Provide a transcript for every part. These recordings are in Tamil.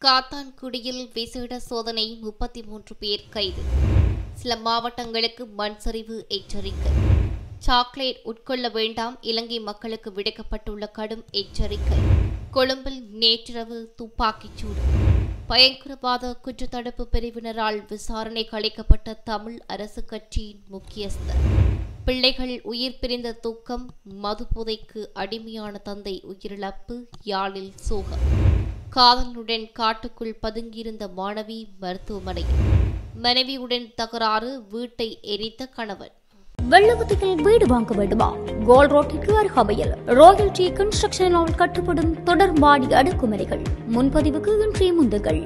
காத்தான்குடியில் விசேட சோதனை முப்பத்தி மூன்று பேர் கைது சில மாவட்டங்களுக்கு மண் சரிவு எச்சரிக்கை சாக்லேட் உட்கொள்ள வேண்டாம் இலங்கை மக்களுக்கு விடுக்கப்பட்டுள்ள கடும் எச்சரிக்கை கொழும்பில் நேற்றிரவு துப்பாக்கிச் சூடு பயங்கரவாத குற்றத்தடுப்பு பிரிவினரால் விசாரணை கலைக்கப்பட்ட தமிழ் அரசு கட்சியின் முக்கியஸ்தர் பிள்ளைகள் உயிர் பிரிந்த தூக்கம் மதுபோதைக்கு அடிமையான தந்தை உயிரிழப்பு யாழில் சோகம் காதலனுடன் காட்டுக்குள் பதுங்கியிருந்த மாணவி மருத்துவமனையில் மனைவியுடன் தகராறு வீட்டை எரித்த கணவன் வெள்ளவத்தையில் வீடு வாங்க வேண்டுமா கோல் ரோட்டிற்கு அருகாமையில் ராயல் டி கன்ஸ்ட்ரக்ஷனால் கட்டப்படும் தொடர் மாடி அடுக்குமுறைகள் முன்பதிவுக்கு இன்றைய முந்துகள்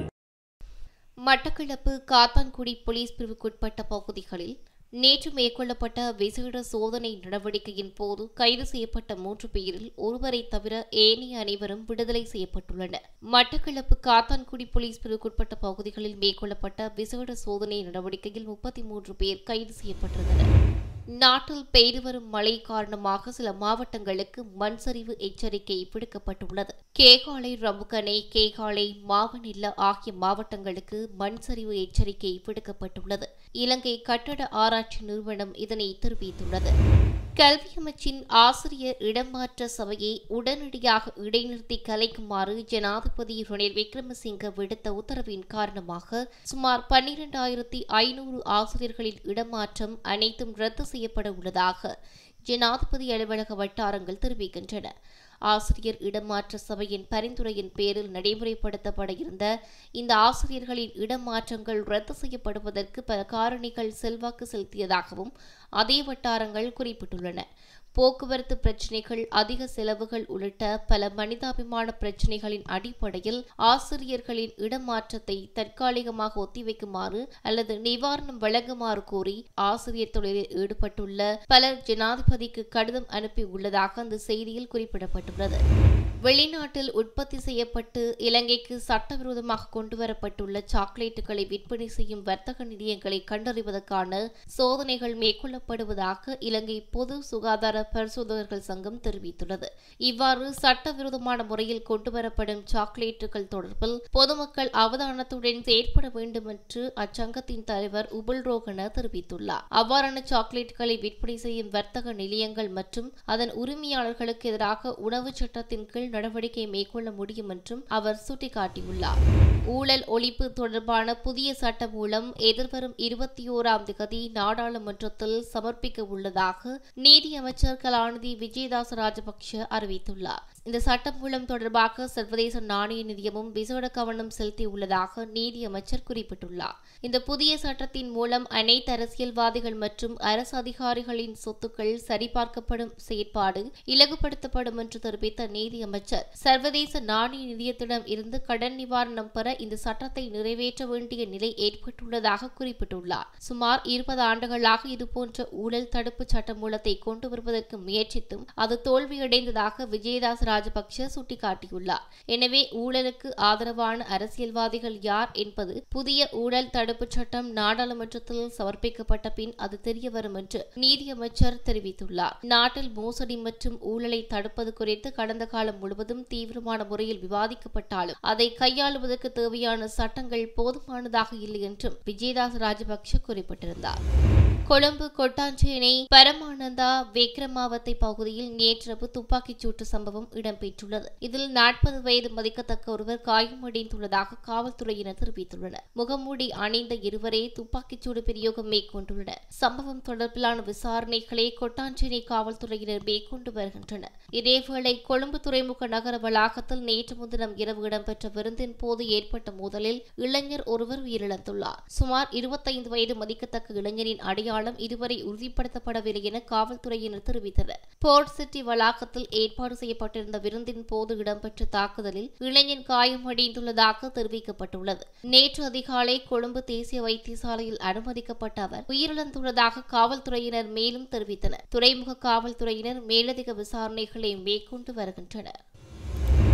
மட்டக்களப்பு காத்தான்குடி போலீஸ் பிரிவுக்குட்பட்ட பகுதிகளில் நேற்று மேற்கொள்ளப்பட்ட விசேட சோதனை நடவடிக்கையின் போது கைது செய்யப்பட்ட மூன்று பேரில் ஒருவரை தவிர ஏனைய அனைவரும் விடுதலை செய்யப்பட்டுள்ளனர் மட்டக்களப்பு காத்தான்குடி போலீஸ் பிரிவுக்குட்பட்ட பகுதிகளில் மேற்கொள்ளப்பட்ட விசேட சோதனை நடவடிக்கையில் முப்பத்தி மூன்று பேர் கைது செய்யப்பட்டிருந்தனர் நாட்டில் பெய்து வரும் மழை காரணமாக சில மாவட்டங்களுக்கு மண் சரிவு எச்சரிக்கை விடுக்கப்பட்டுள்ளது கேகாலை ரம்புகனை கேகாலை மாவனில்ல ஆகிய மாவட்டங்களுக்கு மண் சரிவு எச்சரிக்கை விடுக்கப்பட்டுள்ளது இலங்கை கட்டட ஆராய்ச்சி நிறுவனம் இதனை தெரிவித்துள்ளது கல்வி அமைச்சின் ஆசிரியர் இடமாற்ற சபையை உடனடியாக இடைநிறுத்தி கலைக்குமாறு ஜனாதிபதி ரணில் விக்ரமசிங்க விடுத்த உத்தரவின் காரணமாக சுமார் பன்னிரண்டாயிரத்தி ஐநூறு ஆசிரியர்களின் இடமாற்றம் அனைத்தும் ரத்து செய்யப்பட உள்ளதாக ஜனாதிபதி அலுவலக வட்டாரங்கள் தெரிவிக்கின்றன ஆசிரியர் இடமாற்ற சபையின் பரிந்துரையின் பேரில் நடைமுறைப்படுத்தப்பட இருந்த இந்த ஆசிரியர்களின் இடமாற்றங்கள் ரத்து செய்யப்படுவதற்கு பல காரணிகள் செல்வாக்கு செலுத்தியதாகவும் அதே வட்டாரங்கள் குறிப்பிட்டுள்ளன போக்குவரத்து பிரச்சினைகள் அதிக செலவுகள் உள்ளிட்ட பல மனிதாபிமான பிரச்சினைகளின் அடிப்படையில் ஆசிரியர்களின் இடமாற்றத்தை தற்காலிகமாக ஒத்திவைக்குமாறு அல்லது நிவாரணம் வழங்குமாறு கோரி ஆசிரியர் தொழிலில் ஈடுபட்டுள்ள பலர் ஜனாதிபதிக்கு கடிதம் அனுப்பி உள்ளதாக அந்த செய்தியில் குறிப்பிடப்பட்டுள்ளது வெளிநாட்டில் உற்பத்தி செய்யப்பட்டு இலங்கைக்கு சட்டவிரோதமாக கொண்டுவரப்பட்டுள்ள சாக்லேட்டுகளை விற்பனை செய்யும் வர்த்தக நிலையங்களை கண்டறிவதற்கான சோதனைகள் மேற்கொள்ளப்படுவதாக இலங்கை பொது சுகாதார பரிசோதகர்கள் சங்கம் தெரிவித்துள்ளது இவ்வாறு சட்டவிரோதமான முறையில் கொண்டுவரப்படும் சாக்லேட்டுகள் தொடர்பில் பொதுமக்கள் அவதானத்துடன் செயற்பட வேண்டும் என்று அச்சங்கத்தின் தலைவர் உபுல் ரோகன தெரிவித்துள்ளார் அவ்வாறான சாக்லேட்டுகளை விற்பனை செய்யும் வர்த்தக நிலையங்கள் மற்றும் அதன் உரிமையாளர்களுக்கு எதிராக உணவு சட்டத்தின் கீழ் நடவடிக்கை மேற்கொள்ள முடியும் என்றும் அவர் சுட்டிக்காட்டியுள்ளார் ஊழல் ஒழிப்பு தொடர்பான புதிய சட்டம் மூலம் எதிர்வரும் இருபத்தி ஓராம் திகதி நாடாளுமன்றத்தில் சமர்ப்பிக்க உள்ளதாக நீதி அமைச்சர் கலாநிதி விஜயதாச ராஜபக்ஷ அறிவித்துள்ளார் இந்த சட்டம் மூலம் தொடர்பாக சர்வதேச நாணய நிதியமும் விசேட கவனம் செலுத்தியுள்ளதாக நீதி அமைச்சர் குறிப்பிட்டுள்ளார் இந்த புதிய சட்டத்தின் மூலம் அனைத்து அரசியல்வாதிகள் மற்றும் அரசு அதிகாரிகளின் சொத்துக்கள் சரிபார்க்கப்படும் செயற்பாடு இலகுபடுத்தப்படும் என்று தெரிவித்த நீதி அமைச்சர் சர்வதேச நாணய நிதியத்திடம் இருந்து கடன் நிவாரணம் பெற இந்த சட்டத்தை நிறைவேற்ற வேண்டிய நிலை ஏற்பட்டுள்ளதாக குறிப்பிட்டுள்ளார் சுமார் இருபது ஆண்டுகளாக இதுபோன்ற ஊழல் தடுப்பு சட்டமூலத்தை கொண்டு வருவதற்கு முயற்சித்தும் அது தோல்வியடைந்ததாக விஜயதாஸ் ராஜபக்ஷ சுட்டிக்காட்டியுள்ளார் எனவே ஊழலுக்கு ஆதரவான அரசியல்வாதிகள் யார் என்பது புதிய ஊழல் தடுப்பு சட்டம் நாடாளுமன்றத்தில் சமர்ப்பிக்கப்பட்ட பின் அது தெரியவரும் என்று நீதியமைச்சர் தெரிவித்துள்ளார் நாட்டில் மோசடி மற்றும் ஊழலை தடுப்பது குறித்து கடந்த காலம் முழுவதும் தீவிரமான முறையில் விவாதிக்கப்பட்டாலும் அதை கையாளுவதற்கு தேவையான சட்டங்கள் போதுமானதாக இல்லை என்றும் விஜயதாஸ் ராஜபக்ஷ குறிப்பிட்டிருந்தார் கொழும்பு கொட்டாஞ்சேனை பரமானந்தா விக்ரமாவத்தை பகுதியில் நேற்றிரவு துப்பாக்கிச் சூட்டு சம்பவம் இடம்பெற்றுள்ளது இதில் நாற்பது வயது மதிக்கத்தக்க ஒருவர் காயமடைந்துள்ளதாக காவல்துறையினர் தெரிவித்துள்ளனர் முகமூடி அணிந்த இருவரே துப்பாக்கிச் சூடு பிரயோகம் மேற்கொண்டுள்ளனர் சம்பவம் தொடர்பிலான விசாரணைகளை கொட்டாஞ்சேனை காவல்துறையினர் மேற்கொண்டு வருகின்றனர் இதேவேளை கொழும்பு துறைமுக நகர வளாகத்தில் நேற்று முன்தினம் இரவு இடம்பெற்ற விருந்தின் போது ஏற்பட்ட மோதலில் இளைஞர் ஒருவர் உயிரிழந்துள்ளார் சுமார் இருபத்தைந்து வயது மதிக்கத்தக்க இளைஞரின் அடையாளம் இதுவரை உறுதிப்படுத்தப்படவில்லை என காவல்துறையினர் தெரிவித்தனர் போர்ட் சிட்டி வளாகத்தில் ஏற்பாடு செய்யப்பட்டிருந்த விருந்தின் போது இடம்பெற்ற தாக்குதலில் இளைஞன் காயமடைந்துள்ளதாக தெரிவிக்கப்பட்டுள்ளது நேற்று அதிகாலை கொழும்பு தேசிய வைத்தியசாலையில் அனுமதிக்கப்பட்ட அவர் உயிரிழந்துள்ளதாக காவல்துறையினர் மேலும் தெரிவித்தனர் துறைமுக காவல்துறையினர் மேலதிக விசாரணைகளை மேற்கொண்டு வருகின்றனர்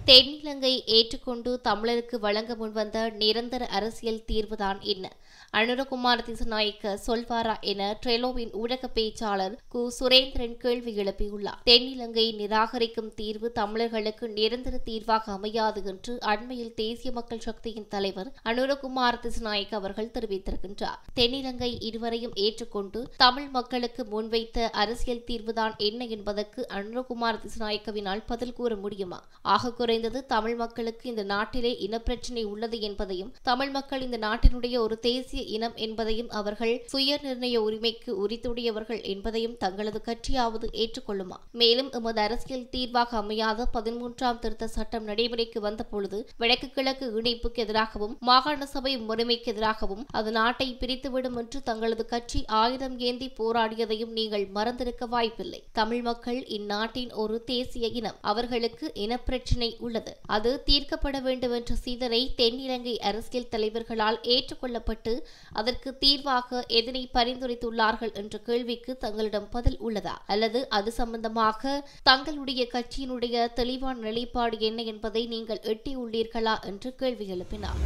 தென்னிலங்கை ஏற்றுக்கொண்டு தமிழருக்கு வழங்க முன்வந்த நிரந்தர அரசியல் தீர்வுதான் என்ன அனுரகுமார் திசநாயக்க சொல்வாரா என ட்ரெலோவின் ஊடக பேச்சாளர் கு சுரேந்திரன் கேள்வி எழுப்பியுள்ளார் தென்னிலங்கை நிராகரிக்கும் தீர்வு தமிழர்களுக்கு நிரந்தர தீர்வாக அமையாது என்று அண்மையில் தேசிய மக்கள் சக்தியின் தலைவர் அனுரகுமார் திசநாயக் அவர்கள் தெரிவித்திருக்கின்றார் தென்னிலங்கை இருவரையும் ஏற்றுக்கொண்டு தமிழ் மக்களுக்கு முன்வைத்த அரசியல் தீர்வுதான் என்ன என்பதற்கு அனுரகுமார் திசநாயக்கவினால் பதில் கூற முடியுமா ஆக குறைந்தது தமிழ் மக்களுக்கு இந்த நாட்டிலே இனப்பிரச்சினை உள்ளது என்பதையும் தமிழ் மக்கள் இந்த நாட்டினுடைய ஒரு தேசிய இனம் என்பதையும் அவர்கள் சுய நிர்ணய உரிமைக்கு உரித்துடையவர்கள் என்பதையும் தங்களது கட்சியாவது ஏற்றுக்கொள்ளுமா மேலும் எமது அரசியல் தீர்வாக அமையாத பதிமூன்றாம் திருத்த சட்டம் நடைமுறைக்கு வந்தபொழுது வடக்கு கிழக்கு இணைப்புக்கு எதிராகவும் மாகாண சபை முறைமைக்கு எதிராகவும் அது நாட்டை பிரித்துவிடும் என்று தங்களது கட்சி ஆயுதம் ஏந்தி போராடியதையும் நீங்கள் மறந்திருக்க வாய்ப்பில்லை தமிழ் மக்கள் இந்நாட்டின் ஒரு தேசிய இனம் அவர்களுக்கு இனப்பிரச்சினை உள்ளது அது தீர்க்கப்பட வேண்டும் என்ற சிந்தனை தென்னிலங்கை அரசியல் தலைவர்களால் ஏற்றுக்கொள்ளப்பட்டு அதற்கு தீர்வாக எதனை பரிந்துரைத்துள்ளார்கள் என்ற கேள்விக்கு தங்களிடம் பதில் உள்ளதா அல்லது அது சம்பந்தமாக தங்களுடைய கட்சியினுடைய தெளிவான நிலைப்பாடு என்ன என்பதை நீங்கள் எட்டியுள்ளீர்களா என்று கேள்வி எழுப்பினார்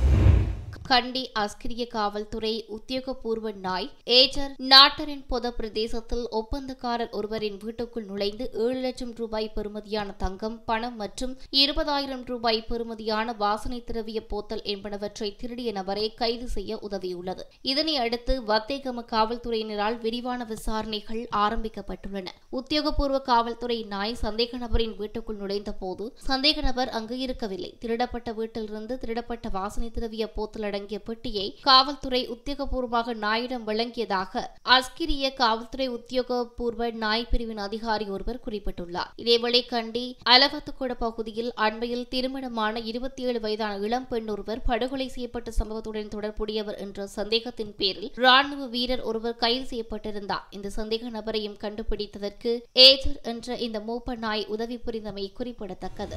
கண்டி அஸ்கிரிய காவல்துறை உத்தியோகபூர்வ நாய் ஏஜர் நாட்டரின் பொத பிரதேசத்தில் ஒப்பந்தக்காரர் ஒருவரின் வீட்டுக்குள் நுழைந்து ஏழு லட்சம் ரூபாய் பெறுமதியான தங்கம் பணம் மற்றும் இருபதாயிரம் ரூபாய் பெறுமதியான வாசனை திரவிய போத்தல் என்பனவற்றை திருடிய நபரை கைது செய்ய உதவியுள்ளது இதனை அடுத்து வத்தேகம காவல்துறையினரால் விரிவான விசாரணைகள் ஆரம்பிக்கப்பட்டுள்ளன உத்தியோகபூர்வ காவல்துறை நாய் சந்தேக நபரின் வீட்டுக்குள் நுழைந்த போது சந்தேக நபர் அங்கு இருக்கவில்லை திருடப்பட்ட வீட்டிலிருந்து திருடப்பட்ட வாசனை திரவிய போத்தல் அடங்கிய பெட்டியை காவல்துறை உத்தியோகபூர்வமாக நாயிடம் வழங்கியதாக அஸ்கிரிய காவல்துறை உத்தியோகபூர்வ நாய் பிரிவின் அதிகாரி ஒருவர் குறிப்பிட்டுள்ளார் இதேவேளை கண்டி அலவத்துக்கோட பகுதியில் அண்மையில் திருமணமான இருபத்தி ஏழு வயதான இளம் பெண் ஒருவர் படுகொலை செய்யப்பட்ட சம்பவத்துடன் தொடர்புடையவர் என்ற சந்தேகத்தின் பேரில் ராணுவ வீரர் ஒருவர் கைது செய்யப்பட்டிருந்தார் இந்த சந்தேக நபரையும் கண்டுபிடித்ததற்கு ஏஜர் என்ற இந்த மூப்ப நாய் உதவி புரிந்தமை குறிப்பிடத்தக்கது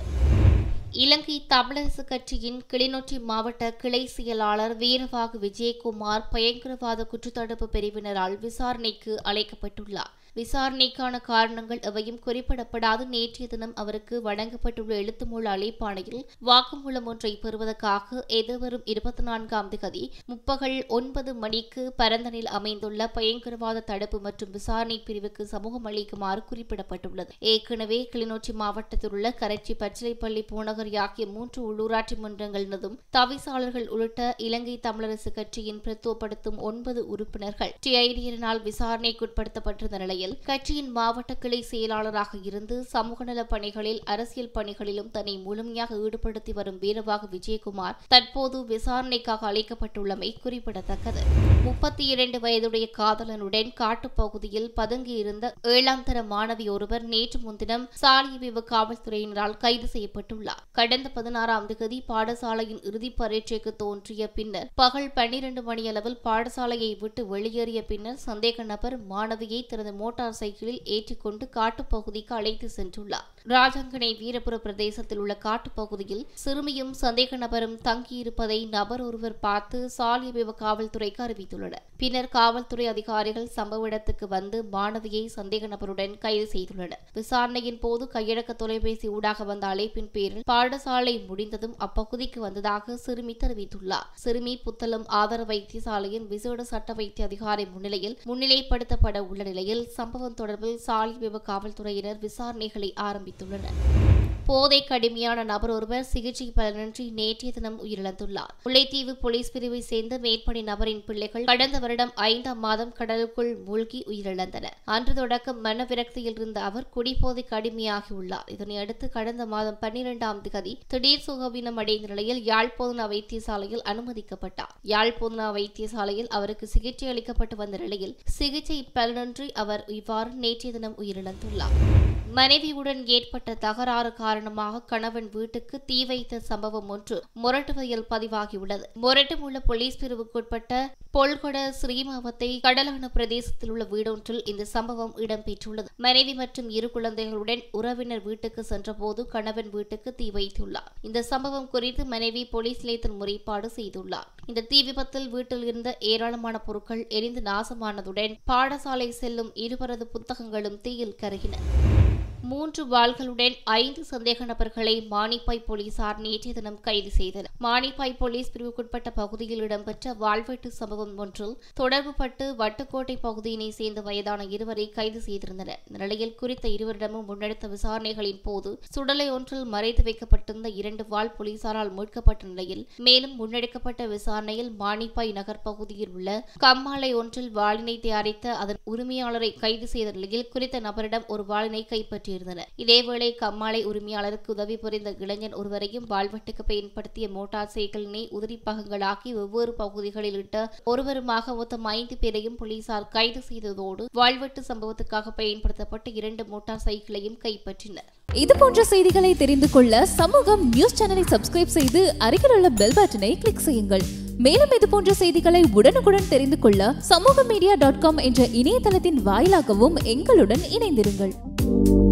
இலங்கை தமிழரசு கட்சியின் கிளிநொச்சி மாவட்ட கிளை செயலாளர் வீரவாகு விஜயகுமார் பயங்கரவாத குற்றத்தடுப்பு பிரிவினரால் விசாரணைக்கு அழைக்கப்பட்டுள்ளார் விசாரணைக்கான காரணங்கள் எவையும் குறிப்பிடப்படாது நேற்றைய தினம் அவருக்கு வழங்கப்பட்டுள்ள எழுத்துமூல அழைப்பாணையில் வாக்குமூலம் ஒன்றை பெறுவதற்காக எதிர்வரும் இருபத்தி நான்காம் திகதி முப்பகல் ஒன்பது மணிக்கு பரந்தனில் அமைந்துள்ள பயங்கரவாத தடுப்பு மற்றும் விசாரணை பிரிவுக்கு சமூகம் அளிக்குமாறு குறிப்பிடப்பட்டுள்ளது ஏற்கனவே கிளிநொச்சி மாவட்டத்தில் உள்ள கரைச்சி பச்சிலைப்பள்ளி பூநகரி ஆகிய மூன்று உள்ளூராட்சி மன்றங்களினதும் தவிசாளர்கள் உள்ளிட்ட இலங்கை தமிழரசு கட்சியின் பிரத்துவப்படுத்தும் ஒன்பது உறுப்பினர்கள் டிஐடியினால் விசாரணைக்குட்படுத்தப்பட்டிருந்த நிலையில் கட்சியின் மாவட்ட கிளை செயலாளராக இருந்து சமூக நலப் பணிகளில் அரசியல் பணிகளிலும் தன்னை முழுமையாக ஈடுபடுத்தி வரும் வீரவாக விஜயகுமார் தற்போது விசாரணைக்காக அழைக்கப்பட்டுள்ளமை குறிப்பிடத்தக்கது முப்பத்தி இரண்டு வயதுடைய காதலனுடன் காட்டுப்பகுதியில் பதுங்கியிருந்த ஏழாம் தர மாணவி ஒருவர் நேற்று முன்தினம் சாலியவிவு காவல்துறையினரால் கைது செய்யப்பட்டுள்ளார் கடந்த பதினாறாம் தேதி பாடசாலையின் இறுதிப் பரீட்சைக்கு தோன்றிய பின்னர் பகல் பன்னிரண்டு மணியளவில் பாடசாலையை விட்டு வெளியேறிய பின்னர் சந்தேக நபர் மாணவியை தனது மோட்டார் சைக்கிளில் ஏற்றிக்கொண்டு காட்டுப்பகுதிக்கு அழைத்து சென்றுள்ளார் ராஜாங்கனை வீரபுர பிரதேசத்தில் உள்ள காட்டுப்பகுதியில் சிறுமியும் சந்தேக நபரும் தங்கியிருப்பதை நபர் ஒருவர் பார்த்து சாலியவிவ காவல்துறைக்கு அறிவித்துள்ளனர் பின்னர் காவல்துறை அதிகாரிகள் சம்பவ இடத்துக்கு வந்து மாணவியை சந்தேக நபருடன் கைது செய்துள்ளனர் விசாரணையின் போது கையடக்க தொலைபேசி ஊடாக வந்த அழைப்பின் பேரில் பாடசாலை முடிந்ததும் அப்பகுதிக்கு வந்ததாக சிறுமி தெரிவித்துள்ளார் சிறுமி புத்தளம் ஆதார வைத்தியசாலையின் விசேட சட்ட வைத்திய அதிகாரி முன்னிலையில் முன்னிலைப்படுத்தப்பட உள்ள நிலையில் சம்பவம் தொடர்பில் சாலிவிவ காவல்துறையினர் விசாரணைகளை ஆரம்பித்துள்ளனர் போதை கடுமையான நபர் ஒருவர் சிகிச்சை பலனின்றி நேற்றைய தினம் உயிரிழந்துள்ளார் முல்லைத்தீவு போலீஸ் பிரிவை சேர்ந்த மேற்படி நபரின் பிள்ளைகள் கடந்த வருடம் ஐந்தாம் மாதம் கடலுக்குள் மூழ்கி உயிரிழந்தனர் அன்று தொடக்கம் மனவிரக்தியில் இருந்த அவர் குடிபோதைக்கு அடிமையாகியுள்ளார் இதனையடுத்து கடந்த மாதம் பன்னிரெண்டாம் திகதி திடீர் சுகவீனம் அடைந்த நிலையில் யாழ்ப்போதனா வைத்தியசாலையில் அனுமதிக்கப்பட்டார் யாழ்ப்போதனா வைத்தியசாலையில் அவருக்கு சிகிச்சை அளிக்கப்பட்டு வந்த நிலையில் சிகிச்சை பலனின்றி அவர் இவ்வாறு நேற்றைய தினம் உயிரிழந்துள்ளார் மனைவியுடன் ஏற்பட்ட தகராறு காரணமாக கணவன் வீட்டுக்கு தீ வைத்த சம்பவம் ஒன்று மொரட்டுவையில் பதிவாகியுள்ளது மொரட்டுமுள்ள போலீஸ் பிரிவுக்குட்பட்ட பொல்கொட ஸ்ரீமாவத்தை கடலான பிரதேசத்தில் உள்ள வீடொன்றில் இந்த சம்பவம் இடம்பெற்றுள்ளது மனைவி மற்றும் இரு குழந்தைகளுடன் உறவினர் வீட்டுக்கு சென்றபோது கணவன் வீட்டுக்கு தீ வைத்துள்ளார் இந்த சம்பவம் குறித்து மனைவி போலீஸ் நிலையத்தில் முறைப்பாடு செய்துள்ளார் இந்த தீ விபத்தில் வீட்டில் இருந்த ஏராளமான பொருட்கள் எரிந்து நாசமானதுடன் பாடசாலை செல்லும் இருவரது புத்தகங்களும் தீயில் கருகின மூன்று வாள்களுடன் ஐந்து சந்தேக நபர்களை மானிப்பாய் போலீசார் நேற்றைய தினம் கைது செய்தனர் மானிப்பாய் போலீஸ் பிரிவுக்குட்பட்ட பகுதியில் இடம்பெற்ற வாழ்வெட்டு சம்பவம் ஒன்றில் தொடர்புபட்டு வட்டுக்கோட்டை பகுதியினை சேர்ந்த வயதான இருவரை கைது செய்திருந்தனர் இந்த நிலையில் குறித்த இருவரிடமும் முன்னெடுத்த விசாரணைகளின் போது சுடலை ஒன்றில் மறைத்து வைக்கப்பட்டிருந்த இரண்டு வாள் போலீசாரால் மீட்கப்பட்ட நிலையில் மேலும் முன்னெடுக்கப்பட்ட விசாரணையில் மானிப்பாய் நகர் பகுதியில் உள்ள கம்மாலை ஒன்றில் வாளினை தயாரித்த அதன் உரிமையாளரை கைது செய்த நிலையில் குறித்த நபரிடம் ஒரு வாளினை கைப்பற்றியிருந்தனர் இதேவேளை கம்மாலை உரிமையாளருக்கு உதவி புரிந்த இளைஞன் ஒருவரையும் வாழ்வெட்டுக்கு பயன்படுத்திய மோட்டார் சைக்கிளினை உதிரி பாகங்களாக்கி வெவ்வேறு பகுதிகளில் இட்ட ஒருவருமாக மொத்தம் ஐந்து பேரையும் போலீசார் கைது செய்ததோடு வாழ்வெட்டு சம்பவத்துக்காக பயன்படுத்தப்பட்ட இரண்டு மோட்டார் சைக்கிளையும் கைப்பற்றினர் இது போன்ற செய்திகளை தெரிந்து கொள்ள சமூகம் நியூஸ் சேனலை சப்ஸ்கிரைப் செய்து அருகில் உள்ள பெல் பட்டனை கிளிக் செய்யுங்கள் மேலும் இது போன்ற செய்திகளை உடனுக்குடன் தெரிந்து கொள்ள சமூக மீடியா டாட் காம் என்ற இணையதளத்தின் வாயிலாகவும் எங்களுடன் இணைந்திருங்கள்